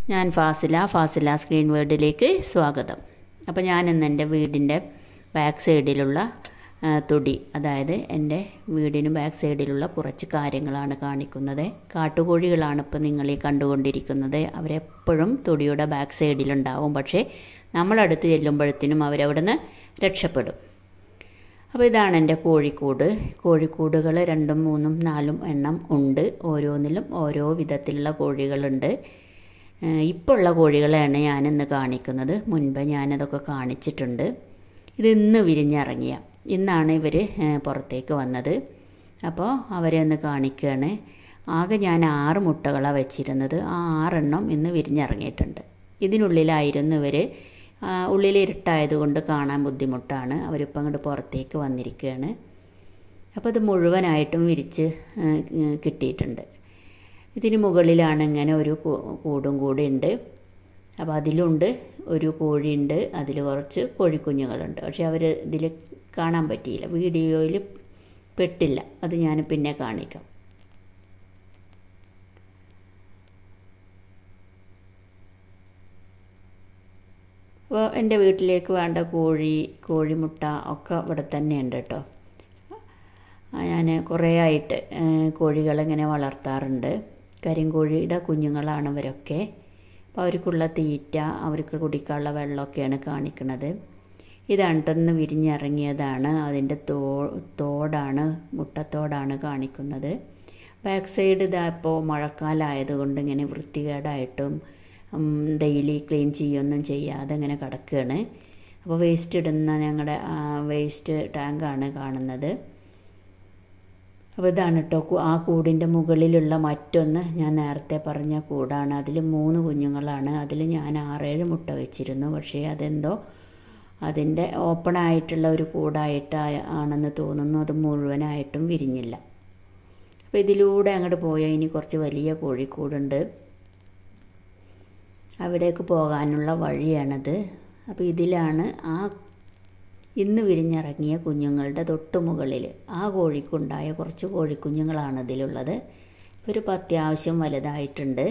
ഞാൻ ഫാസില ഫാസില സ്ക്രീൻ വേർഡിലേക്ക് സ്വാഗതം അപ്പോൾ ഞാൻ ഇന്ന് എൻ്റെ വീടിൻ്റെ ബാക്ക് സൈഡിലുള്ള ആ, തൊടി അതായത് എൻ്റെ വീടിന് ബാക്ക് സൈഡിലുള്ള കുറച്ച് കാര്യങ്ങളാണ് കാണിക്കുന്നത് കാട്ടുകോഴികളാണ് ഇപ്പോൾ നിങ്ങൾ ഈ കണ്ടുകൊണ്ടിരിക്കുന്നത് അവരെപ്പോഴും തൊടിയുടെ ബാക്ക് സൈഡിലുണ്ടാവും പക്ഷേ നമ്മളടുത്ത് ചെല്ലുമ്പോഴത്തേനും അവരവിടുന്ന് രക്ഷപ്പെടും അപ്പോൾ ഇതാണ് എൻ്റെ കോഴിക്കൂട് കോഴിക്കൂടുകൾ രണ്ടും മൂന്നും നാലും എണ്ണം ഉണ്ട് ഓരോന്നിലും ഓരോ വിധത്തിലുള്ള കോഴികളുണ്ട് ഏഹ് ഇപ്പോൾ ഉള്ള കോഴികളെയാണ് ഞാനിന്ന് കാണിക്കുന്നത് മുൻപ് ഞാനതൊക്കെ കാണിച്ചിട്ടുണ്ട് ഇത് ഇന്ന് വിരിഞ്ഞിറങ്ങിയ ഇന്നാണ് ഇവർ പുറത്തേക്ക് വന്നത് അപ്പോൾ അവരെ ഒന്ന് കാണിക്കുകയാണ് ആകെ ഞാൻ ആറ് മുട്ടകളാണ് വെച്ചിരുന്നത് ആ ആറെണ്ണം ഇന്ന് വിരിഞ്ഞിറങ്ങിയിട്ടുണ്ട് ഇതിനുള്ളിലായിരുന്നു ഇവർ ഉള്ളിൽ ഇരുട്ടായതുകൊണ്ട് കാണാൻ ബുദ്ധിമുട്ടാണ് അവരിപ്പോൾ അങ്ങോട്ട് പുറത്തേക്ക് വന്നിരിക്കുകയാണ് അപ്പോൾ ഇത് മുഴുവനായിട്ടും വിരിച്ച് ആ, കിട്ടിയിട്ടുണ്ട് ഇതിന് മുകളിലാണ് ഇങ്ങനെ ഒരു കൂ- കൂടും കൂടി ഉണ്ട് അപ്പോൾ അതിലുണ്ട് ഒരു കോഴിയുണ്ട് അതിൽ കുറച്ച് കോഴിക്കുഞ്ഞുങ്ങളുണ്ട് പക്ഷെ അവർ ഇതിൽ കാണാൻ പറ്റിയില്ല വീഡിയോയിൽ പെട്ടില്ല അത് ഞാൻ പിന്നെ കാണിക്കാം അപ്പോൾ എൻ്റെ വീട്ടിലേക്ക് വേണ്ട കോഴി കോഴിമുട്ട ഒക്കെ ഇവിടെ തന്നെ ഉണ്ട് കേട്ടോ ഞാൻ കുറേ ആയിട്ട് ഏഹ്, കോഴികളിങ്ങനെ വളർത്താറുണ്ട് കരിങ്കോഴിയുടെ കുഞ്ഞുങ്ങളാണ് ഇവരൊക്കെ അപ്പോൾ അവർക്കുള്ള തീറ്റ അവർക്ക് കുടിക്കാനുള്ള വെള്ളമൊക്കെയാണ് കാണിക്കുന്നത് ഇതാണ് തന്നെ വിരിഞ്ഞിറങ്ങിയതാണ് അതിൻ്റെ തോ തോടാണ് മുട്ടത്തോടാണ് കാണിക്കുന്നത് ബാക്ക് സൈഡ് ഇതാ ഇപ്പോൾ മഴക്കാലമായതുകൊണ്ട് ഇങ്ങനെ വൃത്തികേടായിട്ടും ഡെയിലി ക്ലീൻ ചെയ്യൊന്നും ചെയ്യാതെ ഇങ്ങനെ കിടക്കുകയാണ് അപ്പോൾ വേസ്റ്റ് ഇടുന്ന ഞങ്ങളുടെ വേസ്റ്റ് ടാങ്കാണ് കാണുന്നത് അപ്പോൾ ഇതാണ് കേട്ടോ കു- ആ കൂടിൻ്റെ മുകളിലുള്ള മറ്റൊന്ന് ഞാൻ നേരത്തെ പറഞ്ഞ കൂടാണ് അതിൽ മൂന്ന് കുഞ്ഞുങ്ങളാണ് അതിൽ ഞാൻ ആറേഴ് മുട്ട വെച്ചിരുന്നു പക്ഷേ അതെന്തോ അതിൻ്റെ ഓപ്പൺ ആയിട്ടുള്ള ഒരു കൂടായിട്ട് ആ- ആണെന്ന് തോന്നുന്നു അത് മുഴുവനായിട്ടും വിരിഞ്ഞില്ല അപ്പോൾ ഇതിലൂടെ അങ്ങോട്ട് പോയാൽ ഇനി കുറച്ച് വലിയ കോഴിക്കൂടുണ്ട് അവിടേക്ക് പോകാനുള്ള വഴിയാണത് അപ്പോൾ ഇതിലാണ് ആ ഇന്ന് വിരിഞ്ഞിറങ്ങിയ കുഞ്ഞുങ്ങളുടെ തൊട്ട് മുകളിൽ ആ കോഴിക്കുണ്ടായ കുറച്ച് കോഴിക്കുഞ്ഞുങ്ങളാണ് ഇതിലുള്ളത് ഇവരിപ്പോൾ അത്യാവശ്യം വലുതായിട്ടുണ്ട്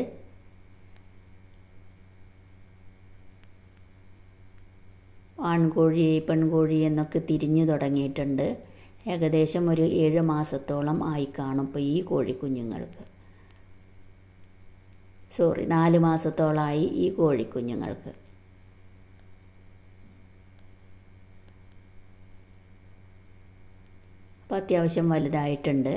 ആൺകോഴി പെൺകോഴി എന്നൊക്കെ തിരിഞ്ഞു തുടങ്ങിയിട്ടുണ്ട് ഏകദേശം ഒരു ഏഴ് മാസത്തോളം ആയി കാണും ഇപ്പോൾ ഈ കോഴിക്കുഞ്ഞുങ്ങൾക്ക് സോറി നാല് മാസത്തോളമായി ഈ കോഴിക്കുഞ്ഞുങ്ങൾക്ക് അപ്പോൾ അത്യാവശ്യം വലുതായിട്ടുണ്ട്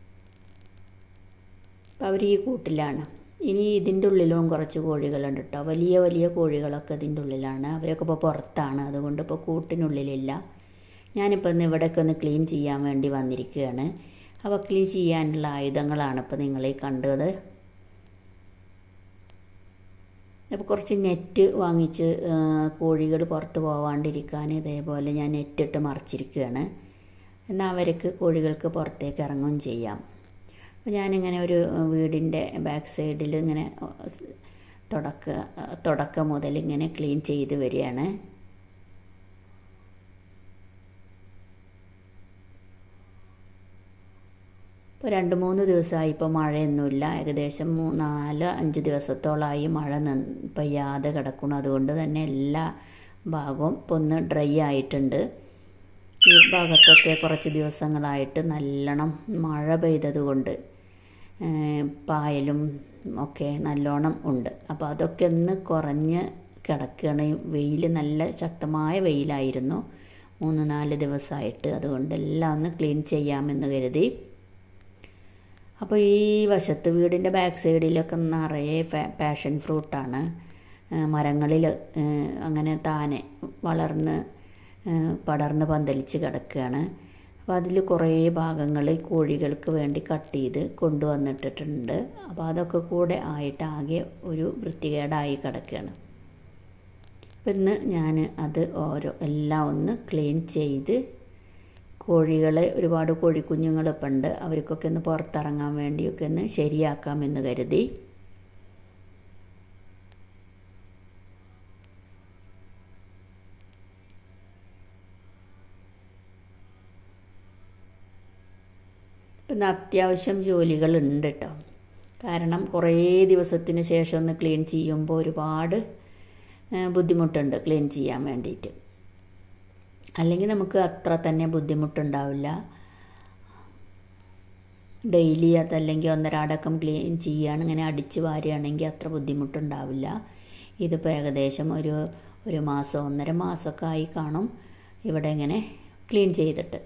അപ്പോൾ അവർ ഈ കൂട്ടിലാണ് ഇനി ഇതിൻ്റെ ഉള്ളിലും കുറച്ച് കോഴികളുണ്ട് കേട്ടോ വലിയ വലിയ കോഴികളൊക്കെ ഇതിൻ്റെ ഉള്ളിലാണ് അവരൊക്കെ ഇപ്പോൾ പുറത്താണ് അതുകൊണ്ട് ഇപ്പോൾ കൂട്ടിനുള്ളിലില്ല ഞാനിപ്പോൾ ഇന്ന് ഇവിടെയൊക്കെ ഒന്ന് ക്ലീൻ ചെയ്യാൻ വേണ്ടി വന്നിരിക്കുകയാണ് അപ്പോൾ ക്ലീൻ ചെയ്യാനുള്ള ആയുധങ്ങളാണ് ഇപ്പോൾ നിങ്ങൾ ഈ കണ്ടത് അപ്പോൾ കുറച്ച് നെറ്റ് വാങ്ങിച്ച് കോഴികൾ പുറത്ത് പോവാണ്ടിരിക്കാൻ ഇതേപോലെ ഞാൻ നെറ്റിട്ട് മറിച്ചിരിക്കുകയാണ് എന്നാൽ അവർക്ക് കോഴികൾക്ക് പുറത്തേക്ക് ഇറങ്ങുകയും ചെയ്യാം അപ്പോൾ ഞാനിങ്ങനെ ഒരു വീടിൻ്റെ ബാക്ക് സൈഡിൽ ഇങ്ങനെ തുടക്ക തുടക്കം മുതൽ ഇങ്ങനെ ക്ലീൻ ചെയ്ത് വരികയാണ് ഇപ്പോൾ രണ്ട് മൂന്ന് ദിവസമായി ഇപ്പോൾ മഴയൊന്നുമില്ല ഏകദേശം മൂ നാല് അഞ്ച് ദിവസത്തോളമായി മഴ നി പെയ്യാതെ കിടക്കണം അതുകൊണ്ട് തന്നെ എല്ലാ ഭാഗവും ഇപ്പോൾ ഒന്ന് ഡ്രൈ ആയിട്ടുണ്ട് ഈ ഭാഗത്തൊക്കെ കുറച്ച് ദിവസങ്ങളായിട്ട് നല്ലോണം മഴ പെയ്തതുകൊണ്ട് ഏഹ്, പായലും ഒക്കെ നല്ലോണം ഉണ്ട് അപ്പോൾ അതൊക്കെ ഒന്ന് കുറഞ്ഞ് കിടക്കുകയാണ് വെയിൽ നല്ല ശക്തമായ വെയിലായിരുന്നു മൂന്ന് നാല് ദിവസമായിട്ട് അതുകൊണ്ട് എല്ലാം ഒന്ന് ക്ലീൻ ചെയ്യാമെന്ന് കരുതി അപ്പോൾ ഈ വശത്ത് വീടിൻ്റെ ബാക്ക് സൈഡിലൊക്കെ നിറയെ ഫാ- പാഷൻ ഫ്രൂട്ടാണ് മരങ്ങളിൽ അങ്ങനെ താനെ വളർന്ന് ഏഹ് പടർന്ന് പന്തലിച്ച് കിടക്കുകയാണ് അപ്പോൾ അതിൽ കുറേ ഭാഗങ്ങൾ കോഴികൾക്ക് വേണ്ടി കട്ട് ചെയ്ത് കൊണ്ടുവന്നിട്ടിട്ടുണ്ട് അപ്പോൾ അതൊക്കെ കൂടെ ആയിട്ട് ആകെ ഒരു വൃത്തികേടായി കിടക്കുകയാണ് അപ്പം ഇന്ന് ഞാൻ അത് ഓരോ എല്ലാം ഒന്ന് ക്ലീൻ ചെയ്ത് കോഴികളെ ഒരുപാട് കോഴിക്കുഞ്ഞുങ്ങളിപ്പോൾ ഉണ്ട് അവർക്കൊക്കെ ഒന്ന് പുറത്തിറങ്ങാൻ വേണ്ടിയൊക്കെ ഒന്ന് ശരിയാക്കാമെന്ന് കരുതി പിന്നെ അത്യാവശ്യം ജോലികളുണ്ട് കേട്ടോ കാരണം കുറേ ദിവസത്തിന് ശേഷം ഒന്ന് ക്ലീൻ ചെയ്യുമ്പോൾ ഒരുപാട് ബുദ്ധിമുട്ടുണ്ട് ക്ലീൻ ചെയ്യാൻ വേണ്ടിയിട്ട് അല്ലെങ്കിൽ നമുക്ക് അത്ര തന്നെ ബുദ്ധിമുട്ടുണ്ടാവില്ല ഡെയിലി അതല്ലെങ്കിൽ ഒന്നരാടക്കം ക്ലീൻ ചെയ്യുകയാണ് ഇങ്ങനെ അടിച്ച് വാരുകയാണെങ്കിൽ അത്ര ബുദ്ധിമുട്ടുണ്ടാവില്ല ഇതിപ്പോൾ ഏകദേശം ഒരു ഒരു മാസം ഒന്നര മാസമൊക്കെ ആയി കാണും ഇവിടെ ഇങ്ങനെ ക്ലീൻ ചെയ്തിട്ട്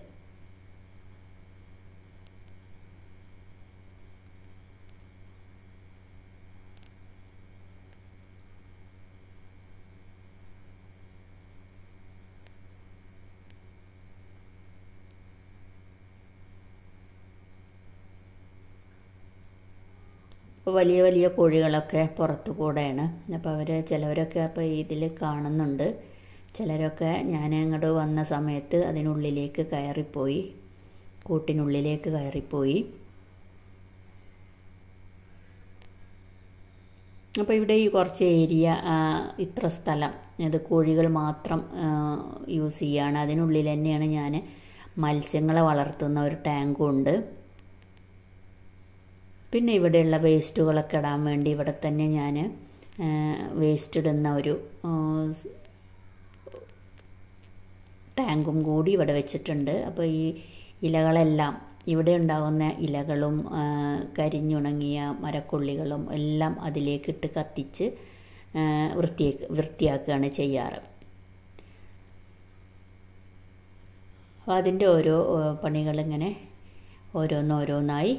വലിയ വലിയ കോഴികളൊക്കെ പുറത്തു കൂടെയാണ് അപ്പോൾ അവർ ചിലവരൊക്കെ അപ്പോൾ ഇതിൽ കാണുന്നുണ്ട് ചിലരൊക്കെ ഞാൻ അങ്ങോട്ട് വന്ന സമയത്ത് അതിനുള്ളിലേക്ക് കയറിപ്പോയി കൂട്ടിനുള്ളിലേക്ക് കയറിപ്പോയി അപ്പോൾ ഇവിടെ ഈ കുറച്ച് ഏരിയ ഇത്ര സ്ഥലം ഇത് കോഴികൾ മാത്രം യൂസ് ചെയ്യുകയാണ് അതിനുള്ളിൽ തന്നെയാണ് ഞാൻ മത്സ്യങ്ങളെ വളർത്തുന്ന ഒരു ടാങ്കും ഉണ്ട് പിന്നെ ഇവിടെയുള്ള വേസ്റ്റുകളൊക്കെ ഇടാൻ വേണ്ടി ഇവിടെ തന്നെ ഞാൻ വേസ്റ്റ് ഇടുന്ന ഒരു ടാങ്കും കൂടി ഇവിടെ വെച്ചിട്ടുണ്ട് അപ്പോൾ ഈ ഇലകളെല്ലാം ഇവിടെ ഉണ്ടാകുന്ന ഇലകളും കരിഞ്ഞുണങ്ങിയ മരക്കൊള്ളികളും എല്ലാം അതിലേക്കിട്ട് കത്തിച്ച് വൃത്തിയാക്കി വൃത്തിയാക്കുകയാണ് ചെയ്യാറ് അപ്പോൾ അതിൻ്റെ ഓരോ പണികളിങ്ങനെ ഓരോന്നോരോന്നായി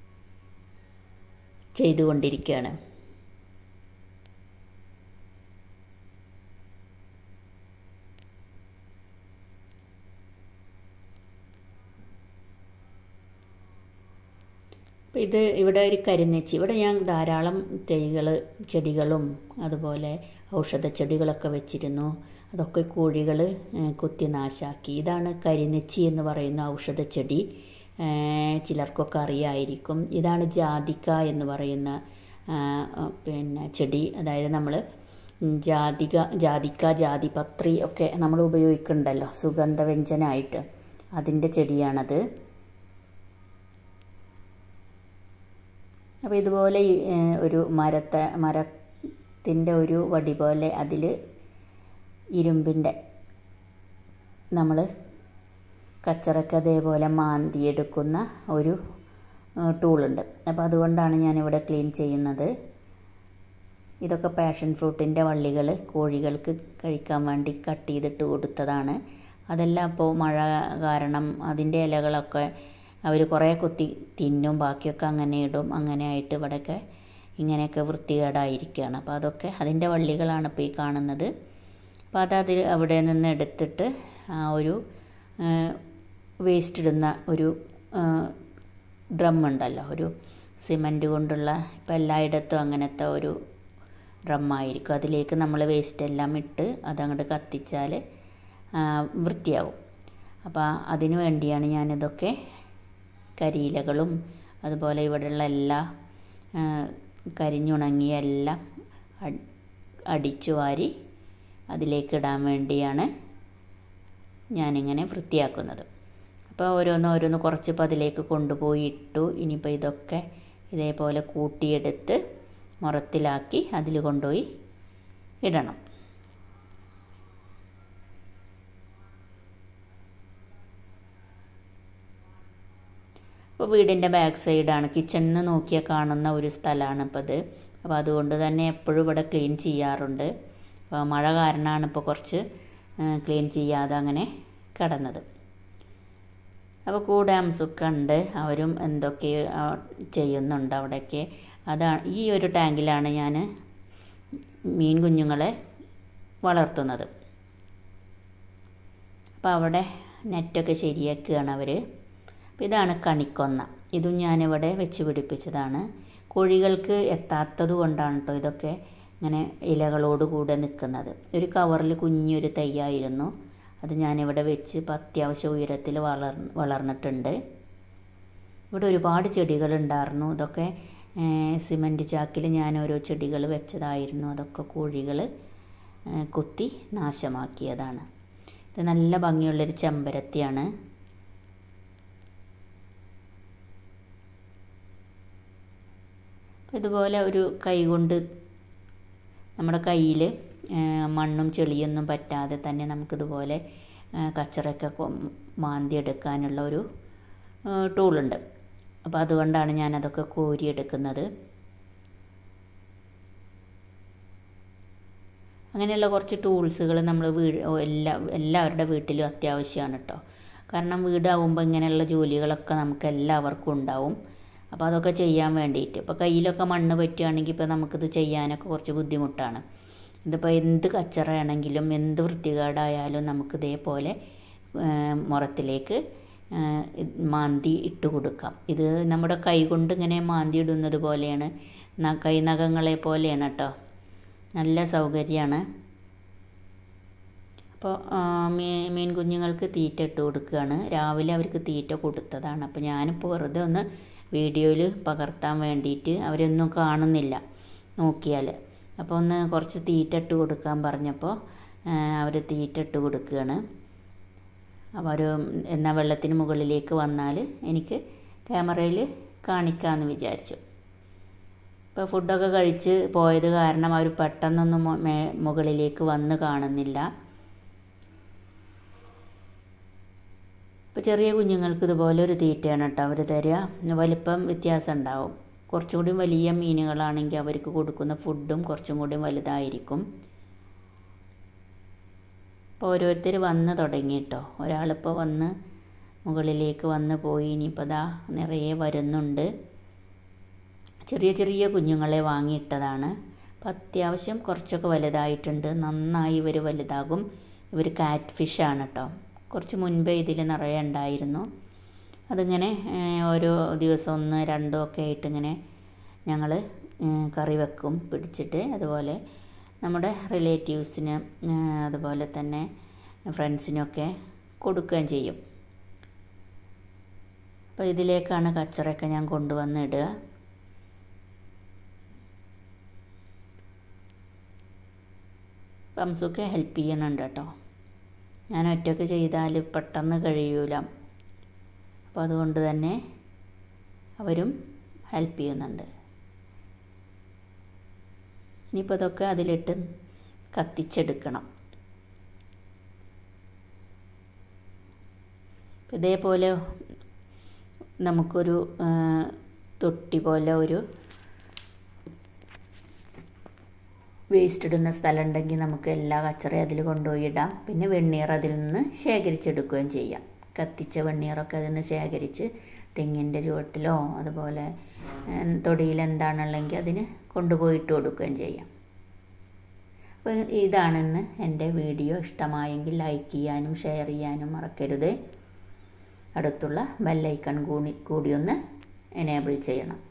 ചെയ്തുകൊണ്ടിരിക്കുകയാണ് അപ്പോൾ ഇത് ഇവിടെ ഒരു കരിനെച്ചി ഇവിടെ ഞാൻ ധാരാളം തൈകൾ ചെടികളും അതുപോലെ ഔഷധ ചെടികളൊക്കെ വെച്ചിരുന്നു അതൊക്കെ കോഴികൾ കുത്തി നാശാക്കി ഇതാണ് കരിനെച്ചി എന്ന് പറയുന്ന ഔഷധ ചെടി ചിലർക്കൊക്കെ അറിയായിരിക്കും ഇതാണ് ജാതിക്ക എന്ന് പറയുന്ന പിന്നെ ചെടി അതായത് നമ്മൾ ജാതിക ജാതിക്ക ജാതിപത്രി ഒക്കെ നമ്മൾ ഉപയോഗിക്കുന്നുണ്ടല്ലോ സുഗന്ധവ്യഞ്ജനായിട്ട് അതിൻ്റെ ചെടിയാണത് അപ്പോൾ ഇതുപോലെ ഒരു മരത്തെ മരത്തിൻ്റെ ഒരു വടി പോലെ അതിൽ ഇരുമ്പിൻ്റെ നമ്മൾ കച്ചറക്ക് അതേപോലെ മാന്തിയെടുക്കുന്ന ഒരു ടൂളുണ്ട് അപ്പോൾ അതുകൊണ്ടാണ് ഞാനിവിടെ ക്ലീൻ ചെയ്യുന്നത് ഇതൊക്കെ പാഷൻ ഫ്രൂട്ടിൻ്റെ വള്ളികൾ കോഴികൾക്ക് കഴിക്കാൻ വേണ്ടി കട്ട് ചെയ്തിട്ട് കൊടുത്തതാണ് അതെല്ലാം ഇപ്പോൾ മഴ കാരണം അതിൻ്റെ ഇലകളൊക്കെ അവർ കുറേ കുത്തി തിന്നും ബാക്കിയൊക്കെ അങ്ങനെ ഇടും അങ്ങനെ ആയിട്ട് ഇവിടെയൊക്കെ ഇങ്ങനെയൊക്കെ വൃത്തികേടായിരിക്കുകയാണ് അപ്പോൾ അതൊക്കെ അതിൻ്റെ വള്ളികളാണ് ഇപ്പോൾ ഈ കാണുന്നത് അപ്പോൾ അതതിൽ അവിടെ നിന്ന് എടുത്തിട്ട് ആ ഒരു വേസ്റ്റ് ഇടുന്ന ഒരു ഡ്രം ഉണ്ടല്ലോ ഒരു സിമൻറ്റ് കൊണ്ടുള്ള ഇപ്പോൾ എല്ലായിടത്തും അങ്ങനത്തെ ഒരു ഡ്രമ്മായിരിക്കും അതിലേക്ക് നമ്മൾ വേസ്റ്റ് എല്ലാം ഇട്ട് അതങ്ങോട്ട് കത്തിച്ചാൽ വൃത്തിയാവും അപ്പോൾ അതിനു വേണ്ടിയാണ് ഞാനിതൊക്കെ കരിയിലകളും അതുപോലെ ഇവിടെയുള്ള എല്ലാ കരിഞ്ഞുണങ്ങിയ എല്ലാം അടിച്ചു വാരി അതിലേക്ക് ഇടാൻ വേണ്ടിയാണ് ഞാനിങ്ങനെ വൃത്തിയാക്കുന്നത് അപ്പോൾ ഓരോന്ന് ഓരോന്ന് കുറച്ചിപ്പോൾ അതിലേക്ക് കൊണ്ടുപോയി ഇട്ടു ഇനിയിപ്പോൾ ഇതൊക്കെ ഇതേപോലെ കൂട്ടിയെടുത്ത് മുറത്തിലാക്കി അതിൽ കൊണ്ടുപോയി ഇടണം ഇപ്പോൾ വീടിൻ്റെ ബാക്ക് സൈഡാണ് കിച്ചണിൽ നോക്കിയാൽ കാണുന്ന ഒരു സ്ഥലമാണ് ഇപ്പോൾ ഇത് അപ്പോൾ അതുകൊണ്ട് തന്നെ എപ്പോഴും ഇവിടെ ക്ലീൻ ചെയ്യാറുണ്ട് അപ്പോൾ മഴ കാരണമാണ് ഇപ്പോൾ കുറച്ച് ക്ലീൻ ചെയ്യാതെ അങ്ങനെ കിടന്നത് അപ്പോൾ കൂടെ അംസുക്ക ഉണ്ട് അവരും എന്തൊക്കെ ചെയ്യുന്നുണ്ട് അവിടെയൊക്കെ അതാണ് ഈ ഒരു ടാങ്കിലാണ് ഞാൻ മീൻ കുഞ്ഞുങ്ങളെ വളർത്തുന്നത് അപ്പോൾ അവിടെ നെറ്റൊക്കെ ശരിയാക്കുകയാണ് അവർ അപ്പോൾ ഇതാണ് കണിക്കൊന്ന ഇതും ഞാനിവിടെ വെച്ച് പിടിപ്പിച്ചതാണ് കോഴികൾക്ക് എത്താത്തത് കൊണ്ടാണ് കേട്ടോ ഇതൊക്കെ ഇങ്ങനെ ഇലകളോട് കൂടെ നിൽക്കുന്നത് ഒരു കവറിൽ കുഞ്ഞൊരു തൈയായിരുന്നു അത് ഞാനിവിടെ വെച്ച് ഇപ്പോൾ അത്യാവശ്യം ഉയരത്തിൽ വളർ വളർന്നിട്ടുണ്ട് ഇവിടെ ഒരുപാട് ചെടികളുണ്ടായിരുന്നു ഇതൊക്കെ സിമൻറ്റ് ചാക്കിൽ ഞാൻ ഓരോ ചെടികൾ വെച്ചതായിരുന്നു അതൊക്കെ കോഴികൾ കുത്തി നാശമാക്കിയതാണ് ഇത് നല്ല ഭംഗിയുള്ളൊരു ചെമ്പരത്തിയാണ് അപ്പോൾ ഇതുപോലെ ഒരു കൈ കൊണ്ട് നമ്മുടെ കയ്യിൽ മണ്ണും ചെളിയൊന്നും പറ്റാതെ തന്നെ നമുക്കിതുപോലെ കച്ചറയൊക്കെ മാന്തിയെടുക്കാനുള്ള ഒരു ടൂളുണ്ട് അപ്പോൾ അതുകൊണ്ടാണ് ഞാനതൊക്കെ കോരിയെടുക്കുന്നത് അങ്ങനെയുള്ള കുറച്ച് ടൂൾസുകൾ നമ്മൾ വീട് എല്ലാ എല്ലാവരുടെ വീട്ടിലും അത്യാവശ്യമാണ് കേട്ടോ കാരണം വീടാവുമ്പോൾ ഇങ്ങനെയുള്ള ജോലികളൊക്കെ നമുക്ക് എല്ലാവർക്കും ഉണ്ടാവും അപ്പോൾ അതൊക്കെ ചെയ്യാൻ വേണ്ടിയിട്ട് ഇപ്പോൾ കയ്യിലൊക്കെ മണ്ണ് പറ്റുകയാണെങ്കിൽ ഇപ്പോൾ നമുക്കിത് ചെയ്യാനൊക്കെ കുറച്ച് ബുദ്ധിമുട്ടാണ് ഇതിപ്പോൾ എന്ത് കച്ചറയാണെങ്കിലും എന്ത് വൃത്തികേടായാലും നമുക്ക് ഇതേപോലെ മുറത്തിലേക്ക് മാന്തി ഇട്ട് കൊടുക്കാം ഇത് നമ്മുടെ കൈ കൊണ്ട് ഇങ്ങനെ മാന്തി ഇടുന്നത് പോലെയാണ് കൈ നഖങ്ങളെ പോലെയാണ് കേട്ടോ നല്ല സൗകര്യമാണ് അപ്പോൾ മീൻ മീൻ കുഞ്ഞുങ്ങൾക്ക് തീറ്റ ഇട്ട് കൊടുക്കുകയാണ് രാവിലെ അവർക്ക് തീറ്റ കൊടുത്തതാണ് അപ്പോൾ ഞാനിപ്പോൾ വെറുതെ ഒന്ന് വീഡിയോയിൽ പകർത്താൻ വേണ്ടിയിട്ട് അവരൊന്നും കാണുന്നില്ല നോക്കിയാൽ അപ്പോൾ ഒന്ന് കുറച്ച് തീറ്റ ഇട്ട് കൊടുക്കാൻ പറഞ്ഞപ്പോൾ അവർ തീറ്റ ഇട്ട് കൊടുക്കുകയാണ് അപ്പോൾ ഒരു എന്നാൽ വെള്ളത്തിന് മുകളിലേക്ക് വന്നാൽ എനിക്ക് ക്യാമറയിൽ കാണിക്കാമെന്ന് വിചാരിച്ചു ഇപ്പോൾ ഫുഡൊക്കെ കഴിച്ച് പോയത് കാരണം അവർ പെട്ടെന്നൊന്നും മേ മുകളിലേക്ക് വന്ന് കാണുന്നില്ല ഇപ്പോൾ ചെറിയ കുഞ്ഞുങ്ങൾക്ക് ഇതുപോലെ ഒരു തീറ്റയാണ് കേട്ടോ അവർ തരിക വലിപ്പം വ്യത്യാസം ഉണ്ടാവും കുറച്ചും കൂടി വലിയ മീനുകളാണെങ്കിൽ അവർക്ക് കൊടുക്കുന്ന ഫുഡും കുറച്ചും കൂടി വലുതായിരിക്കും ഇപ്പോൾ ഓരോരുത്തർ വന്ന് തുടങ്ങി കേട്ടോ ഒരാളിപ്പോൾ വന്ന് മുകളിലേക്ക് വന്ന് പോയി ഇനിയിപ്പോൾ ദാ നിറയെ വരുന്നുണ്ട് ചെറിയ ചെറിയ കുഞ്ഞുങ്ങളെ വാങ്ങിയിട്ടതാണ് അപ്പം അത്യാവശ്യം കുറച്ചൊക്കെ വലുതായിട്ടുണ്ട് നന്നായി ഇവർ വലുതാകും ഇവർ കാറ്റ് ഫിഷാണ് കേട്ടോ കുറച്ച് മുൻപേ ഇതിൽ നിറയെ ഉണ്ടായിരുന്നു അതിങ്ങനെ ഓരോ ദിവസം ഒന്ന് രണ്ടോ ഒക്കെ ആയിട്ട് ഇങ്ങനെ ഞങ്ങൾ കറി വെക്കും പിടിച്ചിട്ട് അതുപോലെ നമ്മുടെ റിലേറ്റീവ്സിന് അതുപോലെ തന്നെ ഫ്രണ്ട്സിനൊക്കെ കൊടുക്കുകയും ചെയ്യും അപ്പോൾ ഇതിലേക്കാണ് കച്ചറയൊക്കെ ഞാൻ കൊണ്ടുവന്ന് ഇടുക പംസൊക്കെ ഹെൽപ്പ് ചെയ്യുന്നുണ്ട് കേട്ടോ ഞാൻ ഒറ്റയ്ക്ക് ചെയ്താൽ പെട്ടെന്ന് കഴിയൂല അപ്പോൾ അതുകൊണ്ട് തന്നെ അവരും ഹെൽപ്പ് ചെയ്യുന്നുണ്ട് ഇനിയിപ്പോൾ ഇതൊക്കെ അതിലിട്ട് കത്തിച്ചെടുക്കണം ഇതേപോലെ നമുക്കൊരു തൊട്ടി പോലെ ഒരു വേസ്റ്റ് ഇടുന്ന സ്ഥലം ഉണ്ടെങ്കിൽ നമുക്ക് എല്ലാ കച്ചറയും അതിൽ കൊണ്ടുപോയി ഇടാം പിന്നെ വെണ്ണീർ അതിൽ നിന്ന് ശേഖരിച്ചെടുക്കുകയും ചെയ്യാം കത്തിച്ച വെണ്ണീറൊക്കെ അതിൽ നിന്ന് ശേഖരിച്ച് തെങ്ങിൻ്റെ ചുവട്ടിലോ അതുപോലെ തൊടിയിൽ എന്താണുള്ളെങ്കിൽ അതിന് കൊണ്ടുപോയിട്ട് കൊടുക്കുകയും ചെയ്യാം അപ്പോൾ ഇതാണെന്ന് എൻ്റെ വീഡിയോ ഇഷ്ടമായെങ്കിൽ ലൈക്ക് ചെയ്യാനും ഷെയർ ചെയ്യാനും മറക്കരുത് അടുത്തുള്ള ബെല്ലൈക്കൺ കൂടി കൂടി ഒന്ന് എനേബിൾ ചെയ്യണം